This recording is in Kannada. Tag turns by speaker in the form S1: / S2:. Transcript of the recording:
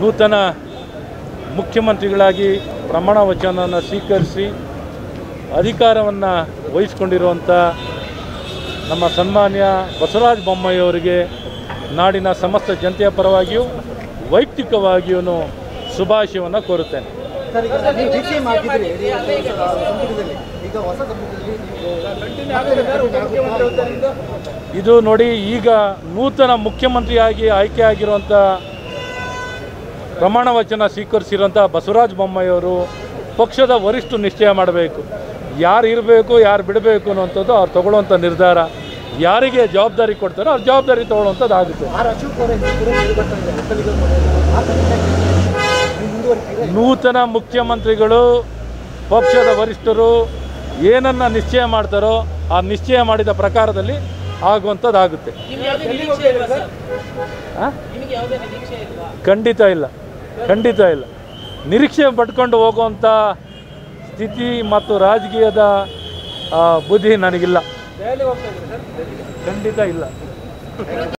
S1: ನೂತನ ಮುಖ್ಯಮಂತ್ರಿಗಳಾಗಿ ಪ್ರಮಾಣ ವಚನವನ್ನು ಸ್ವೀಕರಿಸಿ ಅಧಿಕಾರವನ್ನು ವಹಿಸ್ಕೊಂಡಿರುವಂಥ ನಮ್ಮ ಸನ್ಮಾನ್ಯ ಬಸವರಾಜ ಬೊಮ್ಮಾಯಿಯವರಿಗೆ ನಾಡಿನ ಸಮಸ್ತ ಜನತೆಯ ಪರವಾಗಿಯೂ ವೈಯಕ್ತಿಕವಾಗಿಯೂ ಶುಭಾಶಯವನ್ನು ಕೋರುತ್ತೇನೆ
S2: ಸರ್ ಈಗ ನೀವು ಡಿ ಸಿ ಎಂ ಆಗಿದ್ರಿ ನೀವು ಹೊಸ ಸಂಪುಟದಲ್ಲಿ ಈಗ ಹೊಸ ಸಂಪುಟದಲ್ಲಿ ನೀವು
S1: ಇದು ನೋಡಿ ಈಗ ನೂತನ ಮುಖ್ಯಮಂತ್ರಿಯಾಗಿ ಆಯ್ಕೆ ಆಗಿರುವಂಥ ಪ್ರಮಾಣ ವಚನ ಸ್ವೀಕರಿಸಿರುವಂಥ ಬಸವರಾಜ ಬೊಮ್ಮಾಯಿಯವರು ಪಕ್ಷದ ವರಿಷ್ಠ ನಿಶ್ಚಯ ಮಾಡಬೇಕು ಯಾರು ಇರಬೇಕು ಯಾರು ಬಿಡಬೇಕು ಅನ್ನುವಂಥದ್ದು ಅವ್ರು ತಗೊಳ್ಳುವಂಥ ನಿರ್ಧಾರ ಯಾರಿಗೆ ಜವಾಬ್ದಾರಿ ಕೊಡ್ತಾರೋ ಅವ್ರು ಜವಾಬ್ದಾರಿ ತಗೊಳ್ಳುವಂಥದ್ದು ಆಗುತ್ತೆ
S2: ಆರ್ ಅಶೋಕ್ ಅವರ ಹೆಸರು ಕೂಡ ಕೇಳಿ ಬರ್ತಾ ಇದೆ ಒಕ್ಕಲಿಗರ ಮನೆಯಲ್ಲಿ. ಆ ಸಂದರ್ಭದಲ್ಲಿ ನೀವು ಮುಂದುವರಿತೀರಾ
S1: ನೂತನ ಮುಖ್ಯಮಂತ್ರಿಗಳು ಪಕ್ಷದ ವರಿಷ್ಠರು ಏನನ್ನು ನಿಶ್ಚಯ ಮಾಡ್ತಾರೋ ಆ ನಿಶ್ಚಯ ಮಾಡಿದ ಪ್ರಕಾರದಲ್ಲಿ ಆಗುವಂಥದ್ದಾಗುತ್ತೆ
S3: ನಿಮ್ಗೆ ಯಾವುದೇ ನಿರೀಕ್ಷೆ ಇಲ್ವಾ ಸರ್
S1: ಆ?
S3: ನಿಮಗೆ ಯಾವುದೇ ನಿರೀಕ್ಷೆ ಇಲ್ವಾ
S1: ಖಂಡಿತ ಇಲ್ಲ ಖಂಡಿತ ಇಲ್ಲ ನಿರೀಕ್ಷೆ ಪಟ್ಕೊಂಡು ಹೋಗುವಂಥ ಸ್ಥಿತಿ ಮತ್ತು ರಾಜಕೀಯದ ಆ, ಬುದ್ಧಿ ನನಗಿಲ್ಲ ಖಂಡಿತ ಇಲ್ಲ